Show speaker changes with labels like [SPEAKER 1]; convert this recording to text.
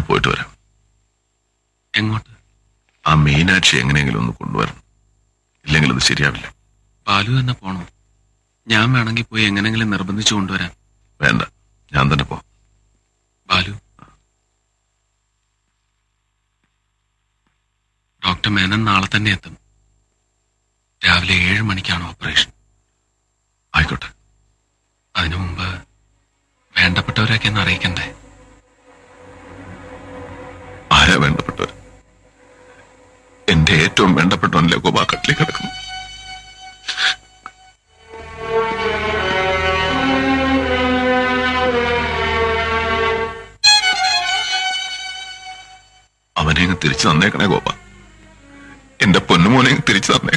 [SPEAKER 1] പോയിട്ട് വരാം
[SPEAKER 2] എങ്ങോട്ട്
[SPEAKER 1] ആ മീനാക്ഷി എങ്ങനെയെങ്കിലും ഒന്ന് കൊണ്ടുവരണം ഇല്ലെങ്കിൽ അത് ശരിയാവില്ല
[SPEAKER 2] ബാലു തന്നെ പോണോ ഞാൻ വേണമെങ്കിൽ പോയി എങ്ങനെങ്കിലും നിർബന്ധിച്ചു കൊണ്ടുവരാൻ
[SPEAKER 1] വേണ്ട ഞാൻ തന്നെ പോ
[SPEAKER 2] ബാലു ഡോക്ടർ മേനൻ നാളെ തന്നെ എത്തും രാവിലെ ഏഴ് മണിക്കാണ് ഓപ്പറേഷൻ
[SPEAKER 1] ആയിക്കോട്ടെ
[SPEAKER 2] അതിനു മുമ്പ് വേണ്ടപ്പെട്ടവരൊക്കെ ഒന്ന് അറിയിക്കണ്ടേ
[SPEAKER 1] ആരാ വേണ്ടപ്പെട്ടവർ എന്റെ ഏറ്റവും വേണ്ടപ്പെട്ടവനല്ലേ ഗോപാ കട്ടിലേ കിടക്കുന്നു അവനെ അങ്ങ് തിരിച്ചു തന്നേക്കണേ ഗോപ എന്റെ പൊന്നുമോനെ അങ്ങ് തിരിച്ചു തന്നേക്കണം